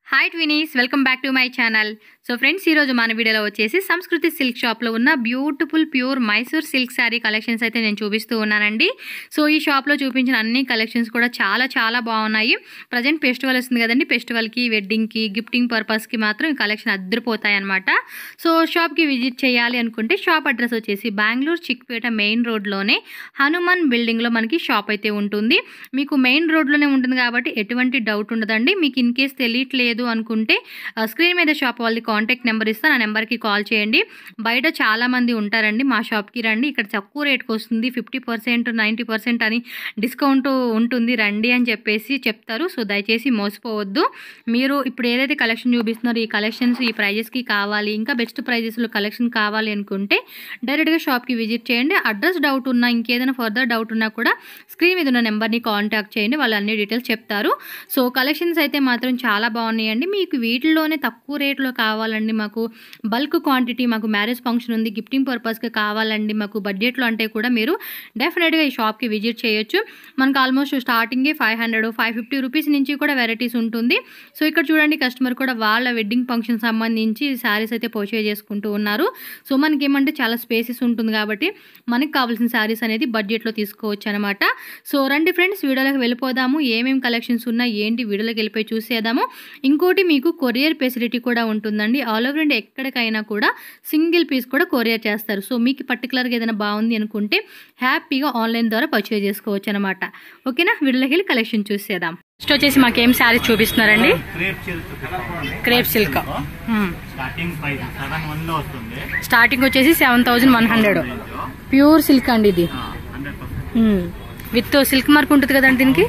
Hi ట్వినీస్ welcome back to my channel so friends ఈరోజు మన వీడియోలో వచ్చేసి సంస్కృతి సిల్క్ షాప్లో ఉన్న beautiful pure Mysore silk sari collections అయితే నేను చూపిస్తూ ఉన్నానండి సో ఈ షాప్లో చూపించిన అన్ని కలెక్షన్స్ కూడా చాలా చాలా బాగున్నాయి ప్రజెంట్ ఫెస్టివల్ వస్తుంది కదండి ఫెస్టివల్కి వెడ్డింగ్కి గిఫ్టింగ్ పర్పస్కి మాత్రం ఈ కలెక్షన్ అద్దరిపోతాయి అనమాట సో షాప్కి విజిట్ చేయాలి అనుకుంటే షాప్ అడ్రస్ వచ్చేసి బెంగళూరు చిక్పేట మెయిన్ రోడ్లోనే హనుమాన్ బిల్డింగ్లో మనకి షాప్ అయితే ఉంటుంది మీకు మెయిన్ రోడ్లోనే ఉంటుంది కాబట్టి ఎటువంటి డౌట్ ఉండదండి మీకు ఇన్ కేస్ తెలియట్లేదు అనుకుంటే ఆ, స్క్రీన్ మీద షాప్ వాళ్ళది కాంటాక్ట్ నెంబర్ ఇస్తాను ఆ నెంబర్కి కాల్ చేయండి బయట చాలా మంది ఉంటారండి మా షాప్కి రండి ఇక్కడ తక్కువ రేట్కి వస్తుంది ఫిఫ్టీ పర్సెంట్ నైంటీ పర్సెంట్ అని డిస్కౌంట్ ఉంటుంది రండి అని చెప్పేసి చెప్తారు సో దయచేసి మోసపోవద్దు మీరు ఇప్పుడు ఏదైతే కలెక్షన్ చూపిస్తున్నారో ఈ కలెక్షన్స్ ఈ ప్రైజెస్కి కావాలి ఇంకా బెస్ట్ ప్రైజెస్లో కలెక్షన్ కావాలి అనుకుంటే డైరెక్ట్గా షాప్కి విజిట్ చేయండి అడ్రస్ డౌట్ ఉన్నా ఇంకేదైనా ఫర్దర్ డౌట్ ఉన్నా కూడా స్క్రీన్ మీద ఉన్న నెంబర్ని కాంటాక్ట్ చేయండి వాళ్ళు అన్ని డీటెయిల్స్ చెప్తారు సో కలెక్షన్స్ అయితే మాత్రం చాలా బాగున్నాయండి మీకు వీటిల్లోనే తక్కువ రేట్లో కావాలండి మాకు బల్క్ క్వాంటిటీ మాకు మ్యారేజ్ ఫంక్షన్ ఉంది గిఫ్టింగ్ పర్పస్కి కావాలండి మాకు బడ్జెట్లో అంటే కూడా మీరు డెఫినెట్గా ఈ షాప్కి విజిట్ చేయొచ్చు మనకు ఆల్మోస్ట్ స్టార్టింగే five hundred five fifty rupees నుంచి కూడా వెరైటీస్ ఉంటుంది సో ఇక్కడ చూడండి కస్టమర్ కూడా వాళ్ళ వెడ్డింగ్ ఫంక్షన్ సంబంధించి శారీస్ అయితే పర్చేజ్ చేసుకుంటూ ఉన్నారు సో మనకి ఏమంటే చాలా స్పేసెస్ ఉంటుంది కాబట్టి మనకి కావాల్సిన శారీస్ అనేది బడ్జెట్లో తీసుకోవచ్చు అనమాట సో రండి ఫ్రెండ్స్ వీడియోలోకి వెళ్ళిపోదాము ఏమేమి కలెక్షన్స్ ఉన్నాయి ఏంటి వీడియోలోకి వెళ్ళిపోయి చూసేద్దాము ఇంకోటి మీకు కొరియర్ ఫెసిలిటీ కూడా ఉంటుందండి ఆల్ ఓవర్ ఇండియా ఎక్కడికైనా కూడా సింగిల్ పీస్ కూడా కొరియర్ చేస్తారు సో మీకు పర్టికులర్గా ఏదైనా బాగుంది అనుకుంటే హ్యాపీగా ఆన్లైన్ ద్వారా పర్చేజ్ చేసుకోవచ్చు అనమాట ఓకేనా వీడియోలోకి వెళ్ళి కలెక్షన్ చూసేద్దాం నెక్స్ట్ వచ్చేసి మాకు ఏం శారీస్ చూపిస్తున్నారండి క్రేప్ సిల్క్ చూపిస్తామండి. Crepe silk starting price seven one లో వస్తుంది స్టార్టింగ్ వచ్చేసి seven thousand one hundred pure silk అండి ఇది hundred percent with silk mark ఉంటుంది కదండి దీనికి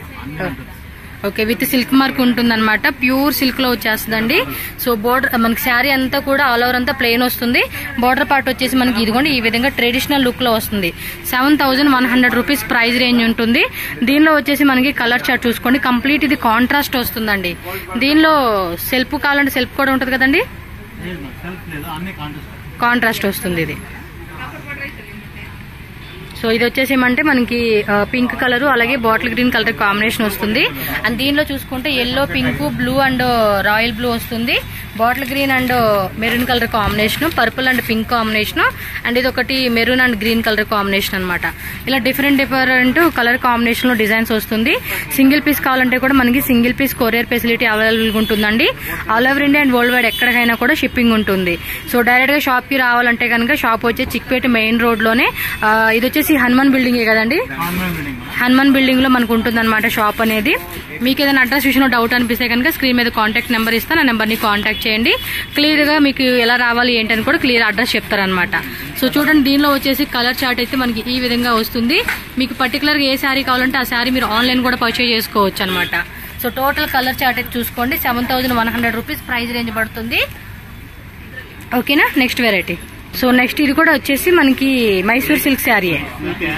ఓకే విత్ సిల్క్ మార్క్ ఉంటుంది అనమాట ప్యూర్ సిల్క్ లో వచ్చేస్తుందండి సో బోర్డర్ మనకి శారీ అంతా కూడా ఆల్ ఓవర్ అంతా ప్లెయిన్ వస్తుంది బోర్డర్ పార్ట్ వచ్చేసి మనకి ఇదిగోండి ఈ విధంగా ట్రెడిషనల్ లుక్ లో వస్తుంది seven thousand one hundred rupees price range ఉంటుంది దీనిలో వచ్చేసి మనకి కలర్ చార్ట్ చూసుకోండి కంప్లీట్ ఇది కాంట్రాస్ట్ వస్తుందండి దీనిలో సెల్ఫ్ కావాలంటే సెల్ఫ్ కూడా ఉంటుంది కదండి సెల్ఫ్ లేదు అన్ని కాంటెస్ట్ కాంట్రాస్ట్ వస్తుంది ఇది సో ఇది వచ్చేసి ఏమంటే మనకి పింక్ కలర్ అలాగే బాటిల్ గ్రీన్ కలర్ కాంబినేషన్ వస్తుంది అండ్ దీనిలో చూసుకుంటే yellow pink blue and royal blue వస్తుంది bottle green and maroon colour combination purple and pink combination and ఇది ఒకటి maroon and green colour combination అన్నమాట ఇలా డిఫరెంట్ డిఫరెంట్ కలర్ కాంబినేషన్ లో designs వస్తుంది సింగిల్ పీస్ కావాలంటే కూడా మనకి single piece courier facility available ఉంటుందండి all over India and worldwide ఎక్కడికైనా కూడా షిప్పింగ్ ఉంటుంది సో డైరెక్ట్ గా షాప్ కి రావాలంటే కనుక షాప్ వచ్చి చిక్పేట మెయిన్ రోడ్ లోనే ఆ, ఇది వచ్చేసి హనుమాన్ బిల్డింగ్ కదండి ఆన్లైన్ బిల్డింగ్ హనుమాన్ బిల్డింగ్ లో మనకు ఉంటుంది అనమాట షాప్ అనేది మీకు ఏదైనా అడ్రస్ విషయంలో డౌట్ అనిపిస్తే కనుక స్క్రీన్ మీద కాంటాక్ట్ నెంబర్ ఇస్తాను ఆ నెంబర్ ని కాంటాక్ట్ చేయండి క్లియర్ గా మీకు ఎలా రావాలి ఏంటని కూడా క్లియర్ అడ్రస్ చెప్తారనమాట సో చూడండి దీనిలో వచ్చేసి కలర్ చార్ట్ అయితే మనకి ఈ విధంగా వస్తుంది మీకు పర్టికులర్ గా ఏ శారీ కావాలంటే ఆ శారీ మీరు ఆన్లైన్ కూడా పర్చేజ్ చేసుకోవచ్చు అనమాట సో టోటల్ కలర్ చార్ట్ అయితే చూసుకోండి seven thousand one hundred rupees price range పడుతుంది ఓకేనా నెక్స్ట్ వెరైటీ సో నెక్స్ట్ ఇది కూడా వచ్చేసి మనకి Mysore silk sari okay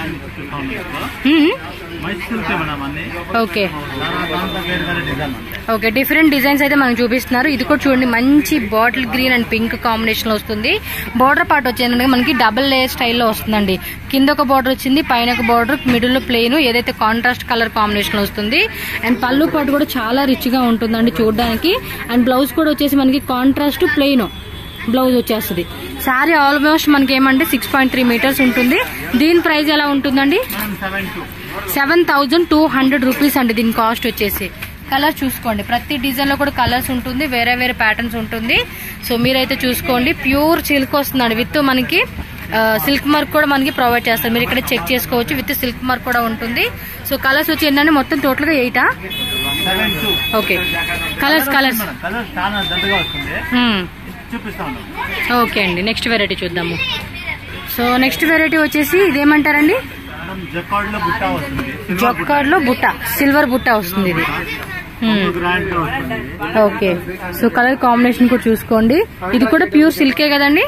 Mysore madam అన్ని ఓకే దాని దాంట్లో వేరే వేరే డిజైన్ ఉంటాయి ఓకే డిఫరెంట్ డిజైన్స్ అయితే మనకు చూపిస్తున్నారు ఇది కూడా చూడండి మంచి bottle green and pink combination లో వస్తుంది బార్డర్ పార్ట్ వచ్చేందుకు మనకి డబుల్ లేయర్ స్టైల్లో వస్తుందండి కింద ఒక బార్డర్ వచ్చింది పైన ఒక బార్డర్ మిడిల్ లో ప్లెయిన్ ఏదైతే కాంట్రాస్ట్ కలర్ కాంబినేషన్ లో వస్తుంది అండ్ పళ్ళు పాటు కూడా చాలా రిచ్ గా ఉంటుందండి చూడడానికి అండ్ బ్లౌజ్ కూడా వచ్చేసి మనకి కాంట్రాస్ట్ ప్లెయిన్ బ్లౌజ్ వచ్చేస్తుంది శారీ ఆల్మోస్ట్ మనకి ఏమంటే సిక్స్ పాయింట్ త్రీ మీటర్స్ ఉంటుంది దీని ప్రైస్ ఎలా ఉంటుందండి మనం seven two seven thousand two hundred rupees అండి దీని కాస్ట్ వచ్చేసి కలర్ చూసుకోండి ప్రతి డిజైన్ లో కూడా కలర్స్ ఉంటుంది వేరే వేరే ప్యాటర్న్స్ ఉంటుంది సో మీరైతే చూసుకోండి ప్యూర్ సిల్క్ వస్తుందండి విత్ మనకి సిల్క్ మార్క్ కూడా మనకి ప్రొవైడ్ చేస్తారు మీరు ఇక్కడ చెక్ చేసుకోవచ్చు విత్ సిల్క్ మార్క్ కూడా ఉంటుంది సో కలర్స్ వచ్చి ఏంటంటే మొత్తం టోటల్ గా ఎయిటా seven two okay colours colours colour చాలా దండగా వస్తుంది చూపిస్తా ఉన్నాం ఓకే అండి నెక్స్ట్ వెరైటీ చూద్దాము సో నెక్స్ట్ వెరైటీ వచ్చేసి ఇదేమంటారండి మేడం జకార్డ్ లో బుట్ట వస్తుంది జొక్కాడ్ లో బుట్ట సిల్వర్ బుట్ట వస్తుంది ఇది Hmm. గ్రాండ్ లో వస్తుంది ఓకే సో కలర్ కాంబినేషన్ కూడా చూసుకోండి ఇది కూడా ప్యూర్ సిల్కే కదండి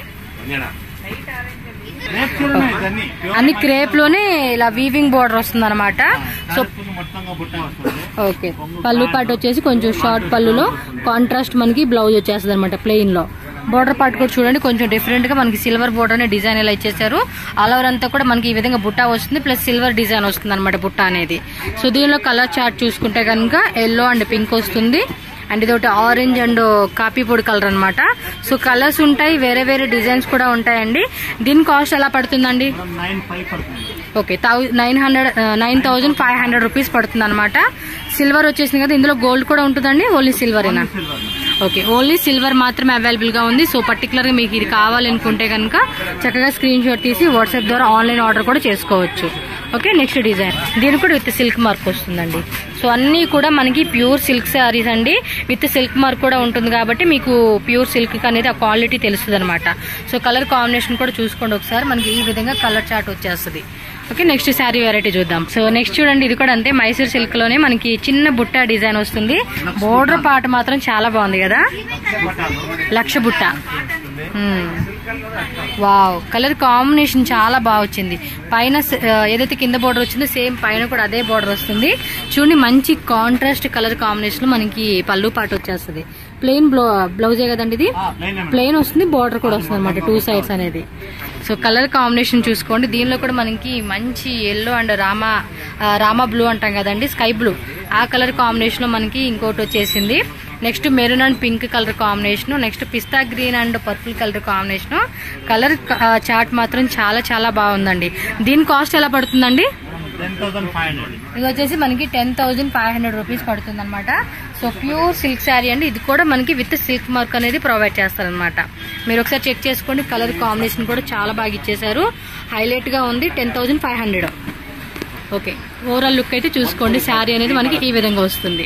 రేప్ చీరలు ఇవన్నీ అన్ని క్రేప్ లోనే ఇలా వీవింగ్ బోర్డర్ వస్తుంది అనమాట సో మొత్తంగా బుట్ట వస్తుంది ఓకే పళ్ళు పాటు వచ్చేసి కొంచెం షార్ట్ పళ్ళులో కాంట్రాస్ట్ మనకి బ్లౌజ్ వచ్చేస్తుంది అనమాట ప్లెయిన్ లో బోర్డర్ పార్ట్ కూడా చూడండి కొంచెం డిఫరెంట్ గా మనకి సిల్వర్ బోర్డర్ అనే డిజైన్ ఇలా ఇచ్చేసారు ఆల్ ఓవర్ అంతా కూడా మనకి ఈ విధంగా బుట్ట వస్తుంది ప్లస్ సిల్వర్ డిజైన్ వస్తుంది అనమాట బుట్ట అనేది సో దీనిలో కలర్ చార్ట్ చూసుకుంటే కనుక ఎల్లో అండ్ పింక్ వస్తుంది అండ్ ఇది ఒకటి ఆరెంజ్ అండ్ కాపీ పొడి కలర్ అన్నమాట సో కలర్స్ ఉంటాయి వేరే వేరే డిజైన్స్ కూడా ఉంటాయండి దీని కాస్ట్ ఎలా పడుతుందండి మనం నైన్ ఫైవ్ పడుతుంది okay nine hundred nine thousand five hundred rupees పడుతుంది అనమాట సిల్వర్ వచ్చేసింది కదా ఇందులో గోల్డ్ కూడా ఉంటుందండి ఓన్లీ సిల్వరేనా సిల్వర్ ఓకే ఓన్లీ సిల్వర్ మాత్రమే అవైలబుల్ గా ఉంది సో పర్టికులర్ గా మీకు ఇది కావాలనుకుంటే కనుక చక్కగా స్క్రీన్ షాట్ తీసి వాట్సాప్ ద్వారా ఆన్లైన్ ఆర్డర్ కూడా చేసుకోవచ్చు ఓకే నెక్స్ట్ డిజైన్ దీనికి కూడా విత్ సిల్క్ మార్క్ వస్తుందండి సో అన్నీ కూడా మనకి ప్యూర్ సిల్క్ శారీస్ అండి విత్ సిల్క్ మార్క్ కూడా ఉంటుంది కాబట్టి మీకు ప్యూర్ సిల్క్ అనేది ఆ క్వాలిటీ తెలుస్తుంది అనమాట సో కలర్ కాంబినేషన్ కూడా చూసుకోండి ఒకసారి మనకి ఈ విధంగా కలర్ చార్ట్ వచ్చేస్తుంది ఓకే నెక్స్ట్ శారీ వెరైటీ చూద్దాం సో నెక్స్ట్ చూడండి ఇది కూడా అంతే మైసూర్ సిల్క్ లోనే మనకి చిన్న బుట్ట డిజైన్ వస్తుంది బోర్డర్ పార్ట్ మాత్రం చాలా బాగుంది కదా లక్ష బుట్ట మ్మ్. వావ్ కలర్ కాంబినేషన్ చాలా బాగా వచ్చింది పైన స- ఆ, ఏదైతే కింద బోర్డర్ వచ్చిందో సేమ్ పైన కూడా అదే బోర్డర్ వస్తుంది చూడండి మంచి కాంట్రాస్ట్ కలర్ కాంబినేషన్ మనకి పళ్ళు పాటు వచ్చేస్తుంది ప్లెయిన్ బ్లౌ బ్లౌజే కదండి ఇది ప్లెయిన్ వస్తుంది బార్డర్ కూడా వస్తుంది అనమాట టూ సైడ్స్ అనేది సో కలర్ కాంబినేషన్ చూసుకోండి దీనిలో కూడా మనకి మంచి ఎల్లో అండ్ రామా ఆ, రామా బ్లూ అంటాం కదండి స్కై బ్లూ ఆ కలర్ కాంబినేషన్ లో మనకి ఇంకోటి వచ్చేసింది next maroon and pink colour combination next pista green and purple colour combination colour chart మాత్రం చాలా చాలా బాగుందండి దీని కాస్ట్ ఎలా పడుతుందండి టెన్ థౌసండ్ ఫైవ్ హండ్రెడ్ ఇది వచ్చేసి మనకి ten thousand five hundred rupees పడుతుంది అనమాట సో ప్యూర్ సిల్క్ శారీ అండి ఇది కూడా మనకి విత్ సిల్క్ మార్క్ అనేది ప్రొవైడ్ చేస్తారనమాట మీరు ఒకసారి చెక్ చేసుకోండి కలర్ కాంబినేషన్ కూడా చాలా బాగా ఇచ్చేసారు హైలైట్ గా ఉంది ten thousand five hundred okay overall look అయితే చూసుకోండి శారీ అనేది మనకి ఈ విధంగా వస్తుంది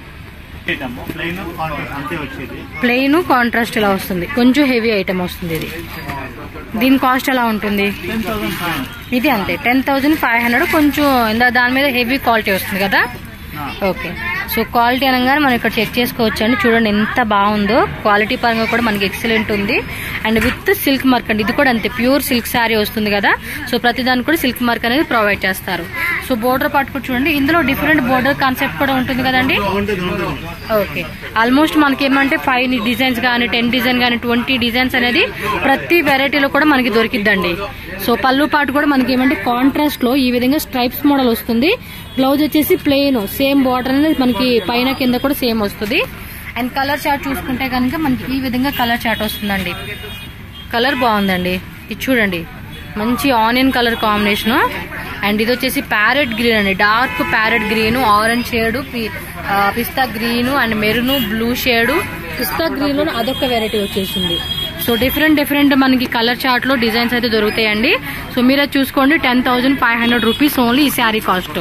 ఐటమ్ ప్లెయిన్ కాంట్రాస్ట్ అంతే వచ్చేది ప్లెయిన్ కాంట్రాస్ట్ ఇలా వస్తుంది కొంచెం హెవీ ఐటమ్ వస్తుంది ఇది దీని కాస్ట్ ఎలా ఉంటుంది టెన్ థౌసండ్ ఫైవ్ హండ్రెడ్ ఇది అంతే టెన్ థౌజండ్ ఫైవ్ హండ్రెడ్ కొంచెం ఇందా దాని మీద హెవీ క్వాలిటీ వస్తుంది కదా ఓకే సో క్వాలిటీ అనగానే మనం ఇక్కడ చెక్ చేసుకోవచ్చు అండి చూడండి ఎంత బాగుందో క్వాలిటీ పరంగా కూడా మనకి ఎక్సలెంట్ ఉంది అండ్ విత్ సిల్క్ మార్క్ అండి ఇది కూడా అంతే ప్యూర్ సిల్క్ శారీ వస్తుంది కదా సో ప్రతి దానికి కూడా సిల్క్ మార్క్ అనేది ప్రొవైడ్ చేస్తారు సో బోర్డర్ పార్ట్ కూడా చూడండి ఇందులో డిఫరెంట్ బోర్డర్ కాన్సెప్ట్ కూడా ఉంటుంది కదండి ఉంటుంది ఉంటుంది ఓకే ఆల్మోస్ట్ మనకి ఏమంటే ఫైవ్ డిజైన్స్ కానీ టెన్ డిజైన్ కానీ ట్వంటీ డిజైన్స్ అనేది ప్రతి వెరైటీలో కూడా మనకి దొరికిద్దండి సో పళ్ళు పాటు కూడా మనకి ఏమంటే కాంట్రాస్ట్ లో ఈ విధంగా స్ట్రైప్స్ మోడల్ వస్తుంది బ్లౌజ్ వచ్చేసి ప్లెయిన్ సేమ్ బార్డర్ అనేది మనకి పైన కింద కూడా సేమ్ వస్తుంది అండ్ కలర్ చార్ట్ చూసుకుంటే కనుక మనకి ఈ విధంగా కలర్ చార్ట్ వస్తుందండి కలర్ బాగుందండి ఇది చూడండి మంచి ఆనియన్ కలర్ కాంబినేషన్ అండ్ ఇది వచ్చేసి ప్యారెట్ గ్రీన్ అండి dark parrot green orange shade pista green and maroon blue shade pista green లో అదొక వెరైటీ వచ్చేసింది సో డిఫరెంట్ డిఫరెంట్ మనకి కలర్ చార్ట్ లో డిజైన్స్ అయితే దొరుకుతాయండి సో మీరు అది చూసుకోండి ten thousand five hundred rupees only ఈ శారీ కాస్ట్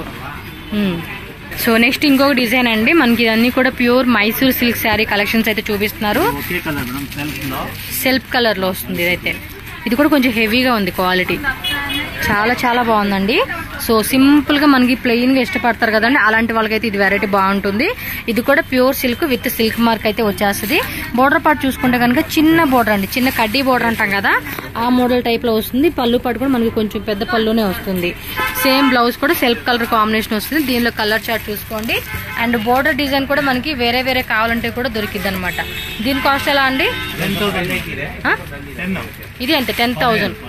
సో నెక్స్ట్ ఇంకొక డిజైన్ అండి మనకి ఇవన్నీ కూడా pure Mysore silk sari collections అయితే చూపిస్తున్నారు ఒకే కలర్ మేడం సెల్ఫ్ లో సెల్ఫ్ కలర్ లో వస్తుంది ఇదైతే ఇది కూడా కొంచెం హెవీగా ఉంది క్వాలిటీ చాలా చాలా బాగుందండి సో సింపుల్ గా మనకి ప్లెయిన్ గా ఇష్టపడతారు కదండి అలాంటి వాళ్ళకైతే ఇది వెరైటీ బాగుంటుంది ఇది కూడా pure silk with silk mark అయితే వచ్చేస్తుంది బోర్డర్ పార్ట్ చూసుకుంటే కనుక చిన్న బోర్డర్ అండి చిన్న కడ్డీ బోర్డర్ అంటాం కదా ఆ మోడల్ టైప్ లో వస్తుంది పళ్ళు పాటు కూడా మనకి కొంచెం పెద్ద పళ్ళునే వస్తుంది సేమ్ బ్లౌజ్ కూడా సెల్ఫ్ కలర్ కాంబినేషన్ వస్తుంది దీనిలో కలర్ చార్ట్ చూసుకోండి అండ్ బోర్డర్ డిజైన్ కూడా మనకి వేరే వేరే కావాలంటే కూడా దొరికిద్ది అనమాట దీని కాస్ట్ ఎలా అండి టెన్ థౌసండ్ ఆ? టెన్ ఇది అంతే టెన్ థౌజండ్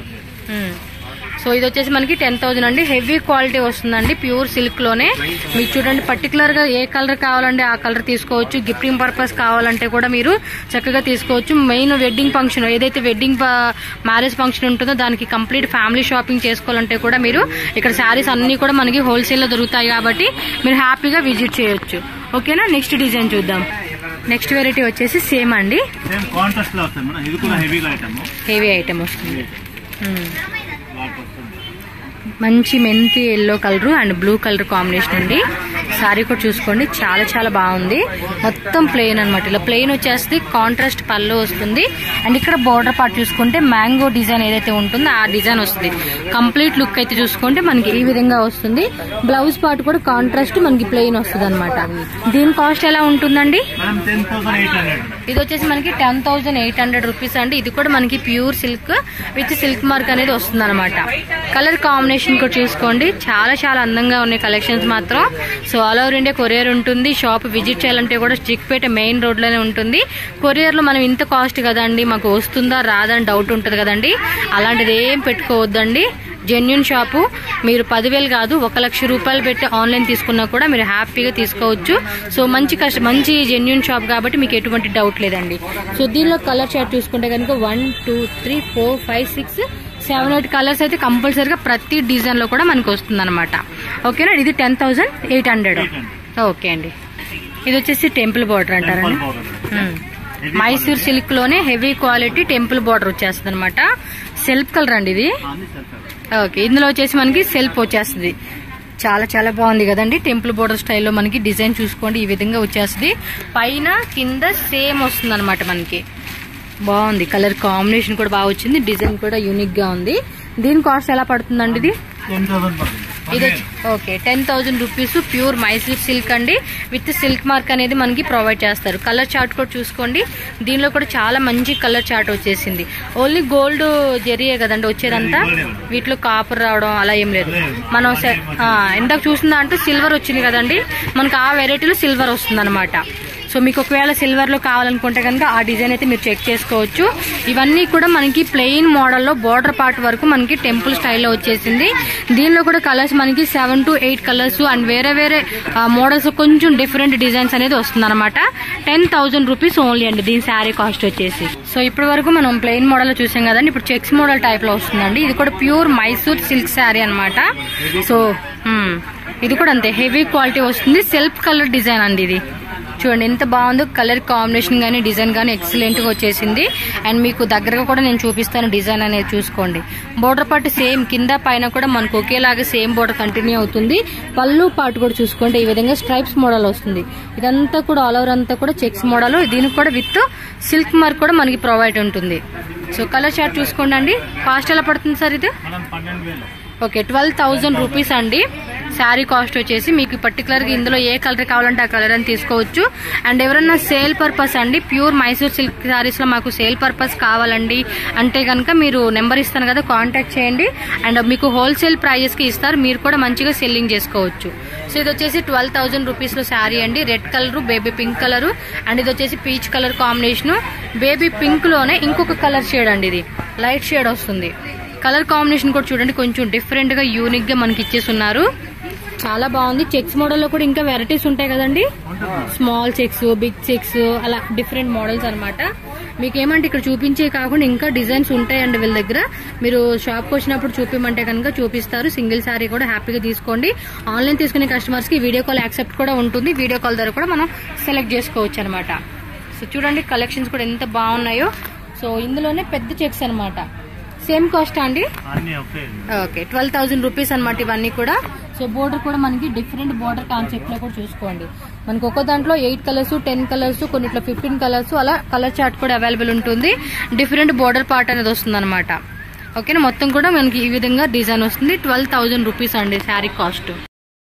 సో ఇది వచ్చేసి మనకి టెన్ థౌజండ్ అండి హెవీ క్వాలిటీ వస్తుందండి ప్యూర్ సిల్క్ లోనే మీకు చూడండి పర్టికులర్ గా ఏ కలర్ కావాలంటే ఆ కలర్ తీసుకోవచ్చు గిఫ్టింగ్ పర్పస్ కావాలంటే కూడా మీరు చక్కగా తీసుకోవచ్చు మెయిన్ వెడ్డింగ్ ఫంక్షన్ ఏదైతే వెడ్డింగ్ మ్యారేజ్ ఫంక్షన్ ఉంటుందో దానికి కంప్లీట్ ఫ్యామిలీ షాపింగ్ చేసుకోవాలంటే కూడా మీరు ఇక్కడ శారీస్ అన్ని కూడా మనకి హోల్సేల్ లో దొరుకుతాయి కాబట్టి మీరు హ్యాపీగా విజిట్ చేయొచ్చు ఓకేనా నెక్స్ట్ డిజైన్ చూద్దాం నెక్స్ట్ వెరైటీ వచ్చేసి సేమ్ అండి సేమ్ కాంట్రాస్ట్ లో వస్తుంది మేడం ఇది కూడా హెవీగా ఐటమ్ హెవీ ఐటమ్ వస్తుంది మ్మ్. వాటి వస్తుంది మంచి మెంతి yellow colour and blue colour combination అండి సారీ కూడా చూసుకోండి చాలా చాలా బాగుంది మొత్తం ప్లెయిన్ అనమాట ఇలా ప్లెయిన్ వచ్చేస్తే కాంట్రాస్ట్ పళ్ళు వస్తుంది అండ్ ఇక్కడ బోర్డర్ పార్ట్ చూసుకుంటే మ్యాంగో డిజైన్ ఏదైతే ఉంటుందో ఆ డిజైన్ వస్తుంది కంప్లీట్ లుక్ అయితే చూసుకుంటే మనకి ఈ విధంగా వస్తుంది బ్లౌజ్ పార్ట్ కూడా కాంట్రాస్ట్ మనకి ప్లెయిన్ వస్తుంది అనమాట దీని కాస్ట్ ఎలా ఉంటుందండి madam ten thousand eight hundred ఇది వచ్చేసి మనకి ten thousand eight hundred rupees అండి ఇది కూడా మనకి pure silk with silk mark అనేది వస్తుంది అనమాట కలర్ కాంబినేషన్ కూడా చూసుకోండి చాలా చాలా అందంగా ఉన్నాయి కలెక్షన్స్ మాత్రం so all over India courier ఉంటుంది షాప్ విజిట్ చేయాలంటే కూడా చిక్పేట మెయిన్ రోడ్ లోనే ఉంటుంది కొరియర్ లో మనం ఇంత కాస్ట్ కదండి మాకు వస్తుందా రాదని డౌట్ ఉంటుంది కదండి అలాంటిది ఏం పెట్టుకోవద్దండి జెన్యున్ షాపు మీరు పదివేలు కాదు ఒక లక్ష రూపాయలు పెట్టి ఆన్లైన్ తీసుకున్నా కూడా మీరు హ్యాపీగా తీసుకోవచ్చు సో మంచి కష్ట మంచి జెన్యున్ షాప్ కాబట్టి మీకు ఎటువంటి డౌట్ లేదండి సో దీనిలో కలర్ చార్ట్ చూసుకుంటే కనుక one two three four five six seven eight colours అయితే కంపల్సరీగా ప్రతి డిజైన్లో కూడా మనకు వస్తుంది అనమాట ఓకేనా ఇది ten thousand eight hundred okay అండి ఇది వచ్చేసి టెంపుల్ బార్డర్ అంటారండి మ్మ్. మైసూర్ సిల్క్ లోనే హెవీ క్వాలిటీ టెంపుల్ బార్డర్ వచ్చేస్తుంది అనమాట సెల్ఫ్ కలర్ అండి ఇది ఓకే ఇందులో వచ్చేసి మనకి సెల్ఫ్ వచ్చేస్తుంది చాలా చాలా బాగుంది కదండి టెంపుల్ బోర్డర్ స్టైల్లో మనకి డిజైన్ చూసుకోండి ఈ విధంగా వచ్చేస్తుంది పైన కింద సేమ్ వస్తుంది అనమాట మనకి బాగుంది కలర్ కాంబినేషన్ కూడా బాగా వచ్చింది డిజైన్ కూడా యూనిక్ గా ఉంది దీని కాస్ట్ ఎలా పడుతుందండి ఇది టెన్ థౌసండ్ పడుతుంది ఇది వచ్చి- okay ten thousand rupees pure Mysore silk అండి విత్ సిల్క్ మార్క్ అనేది మనకి ప్రొవైడ్ చేస్తారు కలర్ చార్ట్ కూడా చూసుకోండి దీనిలో కూడా చాలా మంచి కలర్ చార్ట్ వచ్చేసింది ఓన్లీ గోల్డ్ జెరీయే కదండి వచ్చేదంతా వీటిలో కాపర్ రావడం అలా ఏం లేదు మనం సె- ఆ, ఇందాక చూసిన దాంట్లో సిల్వర్ వచ్చింది కదండి మనకు ఆ వెరైటీలో సిల్వర్ వస్తుంది సో మీకు ఒకవేళ సిల్వర్ లో కావాలనుకుంటే కనుక ఆ డిజైన్ అయితే మీరు చెక్ చేసుకోవచ్చు ఇవన్నీ కూడా మనకి ప్లెయిన్ మోడల్లో బోర్డర్ పార్ట్ వరకు మనకి టెంపుల్ స్టైల్లో వచ్చేసింది దీనిలో కూడా కలర్స్ మనకి seven to eight colours and వేరే వేరే మోడల్స్ కొంచెం డిఫరెంట్ డిజైన్స్ అనేది వస్తుంది అనమాట టెన్ థౌసండ్ రూపీస్ ఓన్లీ అండి దీని శారీ కాస్ట్ వచ్చేసి సో ఇప్పటి వరకు మనం ప్లెయిన్ మోడల్ చూసాం కదండి ఇప్పుడు చెక్స్ మోడల్ టైప్ లో వస్తుందండి ఇది కూడా ప్యూర్ మైసూర్ సిల్క్ శారీ అనమాట సో మ్మ్. ఇది కూడా అంతే హెవీ క్వాలిటీ వస్తుంది సెల్ఫ్ కలర్ డిజైన్ అండి ఇది చూడండి ఎంత బాగుందో కలర్ కాంబినేషన్ కానీ డిజైన్ కానీ ఎక్సలెంట్ గా వచ్చేసింది అండ్ మీకు దగ్గరగా కూడా నేను చూపిస్తాను డిజైన్ అనేది చూసుకోండి బోర్డర్ పార్ట్ సేమ్ కింద పైన కూడా మనకు ఒకేలాగా సేమ్ బోర్డర్ కంటిన్యూ అవుతుంది పళ్ళు పార్ట్ కూడా చూసుకోండి ఈ విధంగా స్ట్రైప్స్ మోడల్ వస్తుంది ఇదంతా కూడా ఆల్ ఓవర్ అంతా కూడా చెక్స్ మోడల్ దీనికి కూడా విత్ సిల్క్ మార్క్ కూడా మనకి ప్రొవైడ్ ఉంటుంది సో కలర్ చార్ట్ చూసుకోండి అండి కాస్ట్ ఎలా పడుతుంది సార్ ఇది మనం పన్నెండు వేలు ఓకే ట్వెల్వ్ థౌజండ్ రూపీస్ అండి శారీ కాస్ట్ వచ్చేసి మీకు పర్టికులర్గా ఇందులో ఏ కలర్ కావాలంటే ఆ కలర్ అని తీసుకోవచ్చు అండ్ ఎవరన్నా సేల్ పర్పస్ అండి ప్యూర్ మైసూర్ సిల్క్ శారీస్లో మాకు సేల్ పర్పస్ కావాలండి అంటే కనుక మీరు నెంబర్ ఇస్తాను కదా కాంటాక్ట్ చేయండి అండ్ మీకు హోల్సేల్ ప్రైజెస్కి ఇస్తారు మీరు కూడా మంచిగా సెల్లింగ్ చేసుకోవచ్చు సో ఇది వచ్చేసి ట్వెల్వ్ థౌజండ్ రూపీస్లో శారీ అండి red colour baby pink colour and ఇది వచ్చేసి పీచ్ కలర్ కాంబినేషన్ బేబీ పింక్లోనే ఇంకొక కలర్ షేడ్ అండి ఇది లైట్ షేడ్ వస్తుంది కలర్ కాంబినేషన్ కూడా చూడండి కొంచెం డిఫరెంట్ గా యూనిక్ గా మనకి ఇచ్చేస్తున్నారు చాలా బాగుంది చెక్స్ మోడల్ లో కూడా ఇంకా వెరైటీస్ ఉంటాయి కదండి స్మాల్ చెక్స్ బిగ్ చెక్స్ అలా డిఫరెంట్ మోడల్స్ అన్నమాట మీకు ఏమంటే ఇక్కడ చూపించే కాకుండా ఇంకా డిజైన్స్ ఉంటాయండి వీళ్ళ దగ్గర మీరు షాప్కి వచ్చినప్పుడు చూపించమంటే కనుక చూపిస్తారు సింగిల్ శారీ కూడా హ్యాపీగా తీసుకోండి ఆన్లైన్ తీసుకునే కస్టమర్స్ కి వీడియో కాల్ యాక్సెప్ట్ కూడా ఉంటుంది వీడియో కాల్ ద్వారా కూడా మనం సెలెక్ట్ చేసుకోవచ్చు అనమాట సో చూడండి కలెక్షన్స్ కూడా ఎంత బాగున్నాయో సో ఇందులోనే పెద్ద చెక్స్ అన్నమాట సేమ్ కాస్ట్ అండి అన్ని ఒకే ఓకే ట్వెల్వ్ థౌసండ్ రూపీస్ అనమాట ఇవన్నీ కూడా సో బోర్డర్ కూడా మనకి డిఫరెంట్ బోర్డర్ కాన్సెప్ట్ లో కూడా చూసుకోండి మనకి ఒక్కో దాంట్లో ఎయిట్ కలర్స్ టెన్ కలర్స్ కొన్నిట్లో ఫిఫ్టీన్ కలర్స్ అలా కలర్ చార్ట్ కూడా అవైలబుల్ ఉంటుంది డిఫరెంట్ బోర్డర్ పార్ట్ అనేది వస్తుంది అనమాట ఓకేనా మొత్తం కూడా మనకి ఈ విధంగా డిజైన్ వస్తుంది ట్వెల్వ్ థౌసండ్ రూపీస్ అండి శారీ కాస్ట్